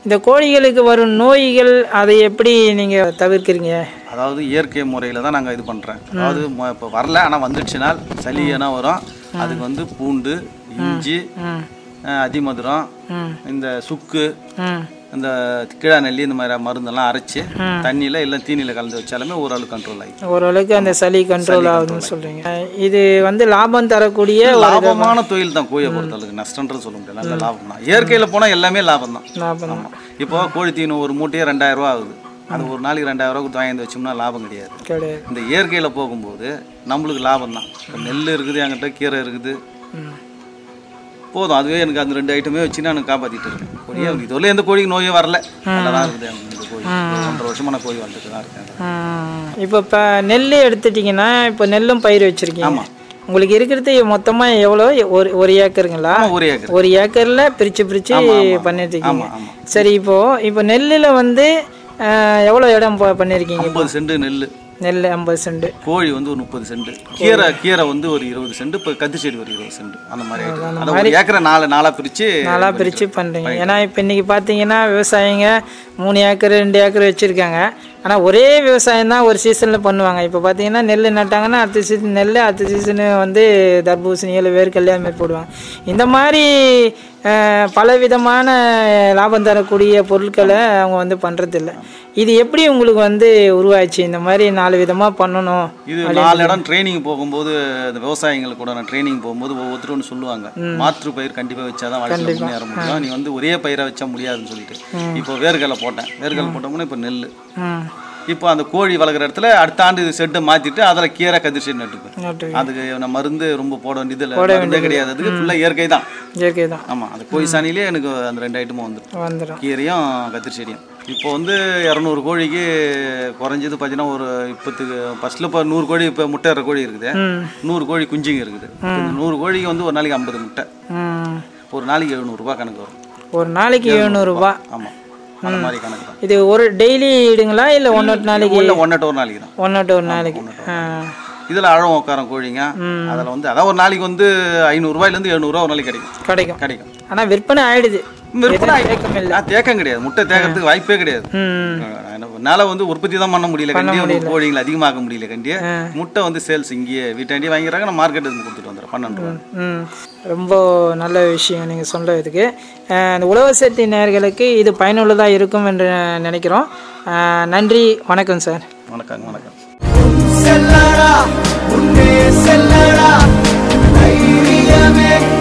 இந்த கோழிகளுக்கு வரும் நோய்கள் அதை எப்படி நீங்கள் தவிர்க்கிறீங்க அதாவது இயற்கை முறையில் தான் நாங்கள் இது பண்ணுறேன் அதாவது இப்போ வரல ஆனால் வந்துடுச்சுனால் சளி ஏன்னா வரும் அதுக்கு வந்து பூண்டு இஞ்சி ம் அஹ், அதிமதுரம் ம் இந்த சுக்கு ம் இந்த கிழா நெல்லி இந்த மாதிரி மருந்தெல்லாம் அரைச்சி தண்ணியில் இல்லை தீனியில் கலந்து வச்சாலுமே ஓரளவு கண்ட்ரோல் ஆகி ஓரளவுக்கு அந்த சளி கண்ட்ரோல் ஆகுதுன்னு சொல்கிறீங்க இது வந்து லாபம் தரக்கூடிய ஒரு லாபமான தொழில் தான் கோழியை பொறுத்தளவுக்கு நஷ்டன்றது சொல்ல முடியாது நல்ல லாபம் தான் இயற்கையில் போனால் எல்லாமே லாபம் தான் லாபம் தான். ஆமாம் இப்போ கோழி தீனி ஒரு மூட்டையே ரெண்டாயிரம் ரூபா ஆகுது அது ஒரு நாளைக்கு ரெண்டாயிரம் ரூபா கொடுத்து வாங்கி வச்சோம்னா லாபம் கிடையாது கிடையாது இந்த இயற்கையில் போகும்போது நம்மளுக்கு லாபம் தான் இப்போ நெல் இருக்குது என்கிட்ட கீரை இருக்குது ம் போதும் அதுவே எனக்கு அந்த ரெண்டு ஐட்டமே வச்சு நான் காப்பாற்றிட்டு இருக்கேன் கோழியே இதுவரை எந்த கோழிக்கு நோயே வரல நல்லா தான் இருக்குது எனக்கு இந்த கோழி ஒரு ஒன்றரை வருஷமா நான் கோழி வளர்த்துட்டு தான் இருக்கேன் ம். இப்போ இப்போ நெல் எடுத்துட்டிங்கன்னா இப்போ நெல்லும் பயிர் வச்சுருக்கீங்க ஆமா. உங்களுக்கு இருக்கிறது மொத்தமாக எவ்வளோ ஒரு ஒரு ஏக்கருங்களா ஆமாம் ஒரு ஏக்கர் ஒரு ஏக்கரில் பிரித்து பிரித்து பண்ணிட்டு இருக்கீங்க ஆமாம் ஆமாம் சரி இப்போது இப்போ நெல்லில் வந்து அஹ், எவ்வளோ இடம் ப- பண்ணியிருக்கீங்க ஐம்பது சென்ட் நெல் நெல் ஐம்பது சென்ட் கோழி வந்து ஒரு முப்பது சென்ட் கீரை கீரை வந்து ஒரு இருபது சென்ட் இப்போ கத்து செடி ஒரு இருபது சென்ட் அந்த மாதிரி ஆயிடுது அந்த ஒரு ஏக்கரை நாலு நாளாக பிரித்து நல்லா பிரித்து பண்ணுறீங்க ஏன்னா இப்போ இன்றைக்கி பார்த்தீங்கன்னா விவசாயிங்க மூணு ஏக்கர் ரெண்டு ஏக்கர் வச்சுருக்காங்க ஆனால் ஒரே விவசாயம் தான் ஒரு சீசனில் பண்ணுவாங்க இப்போ பார்த்தீங்கன்னா நெல் நட்டாங்கன்னா அடுத்த சீசன் நெல் அடுத்த சீசனு வந்து தர்பூசணி இல்லை வேர்க்கல்ல அது மாதிரி போடுவாங்க இந்த மாதிரி அஹ், பலவிதமான லாபம் தரக்கூடிய பொருட்களை அவங்க வந்து பண்ணுறதில்ல இது எப்படி உங்களுக்கு வந்து உருவாச்சு இந்த மாதிரி நாலு விதமாக பண்ணணும் இது நாலு இடம் ட்ரைனிங் போகும்போது இந்த விவசாயிங்களுக்கு கூட நான் ட்ரைனிங் போகும்போது ஒவ்வொருத்தரும் ஒன்று சொல்லுவாங்க மாற்று பயிர் கண்டிப்பாக வச்சாதான் வாழ்க்கையில் முன்னேற முடியும் நீ வந்து ஒரே பயிரை வச்சா முடியாதுன்னு சொல்லிட்டு இப்போ வேர்க்கடலை போட்டேன் வேர்க்கடலை போட்டோம்னா இப்போ நெல் ம் இப்போ அந்த கோழி வளர்க்குற இடத்துல அடுத்த ஆண்டு இது செட்டை மாற்றிட்டு அதில் கீரை கதிர் செடி நட்டுப்பேன் நட்டு அதுக்கு நான் மருந்து ரொம்ப போட வேண்டியது இல்லை மருந்தே கிடையாது அதுக்கு ஃபுல்லாக இயற்கை தான் இயற்கை தான் ஆமாம் அந்த கோழி சாணியிலே எனக்கு அந்த ரெண்டு ஐட்டமும் வந்துடும் வந்துடும் கீரையும் கத்திரி செடியும் இப்போ வந்து இரநூறு கோழிக்கு குறைஞ்சது பார்த்தீங்கன்னா ஒரு இப்போத்துக்கு ஃபஸ்ட்டில் இப்போ நூறு கோழி இப்போ முட்டைற கோழி இருக்குது ம் நூறு கோழி குஞ்சுங்க இருக்குது இப்ப இந்த நூறு கோழிக்கு வந்து ஒரு நாளைக்கு ஐம்பது முட்டை ம் ஒரு நாளைக்கு எழுநூறுபா கணக்கு வரும் ஒரு நாளைக்கு எழுநூறுபா ஆமாம் அந்த மாதிரி கணக்கு தான் இது ஒரு டெய்லி இடுங்களா இல்லை ஒன்று ஒரு நாளைக்கு இல்லை ஒன்றரை ஒரு நாளைக்கு தான் ஒன்று ஒரு நாளைக்கு ஆ இதில் அழகும் உட்காரம் கோழிங்க அதில் வந்து அதான் ஒரு நாளைக்கு வந்து ஐநூறுரூவாயிலேருந்து எழுநூறுவா ஒரு நாளைக்கு கிடைக்கும் கிடைக்கும் கிடைக்கும் ஆனால் விற்பனை ஆயிடுது விற்பனை தேக்கம் இல்லை ஆ, தேக்கம் கிடையாது முட்டை தேக்கிறதுக்கு வாய்ப்பே கிடையாது ம் என்னால் வந்து உற்பத்தி தான் பண்ண முடியல கண்டி வந்து கோழிங்களை அதிகமாக்க முடியல கண்டி முட்டை வந்து சேல்ஸ் இங்கேயே வீட்டாண்டி வாங்கிறாங்க நான் மார்க்கெட் கொடுத்துட்டு வந்துடுறேன் பன்னெண்டு ரூபா ம் ரொம்ப நல்ல விஷயம் நீங்கள் சொல்கிறதுக்கு இந்த உழவர் சேர்த்தி நேயர்களுக்கு இது பயனுள்ளதாக இருக்கும் என்று நினைக்கிறோம் அஹ், நன்றி வணக்கம் சார் வணக்கங்க வணக்கம் செல்லடா உன்னே செல்லடா தைரியமே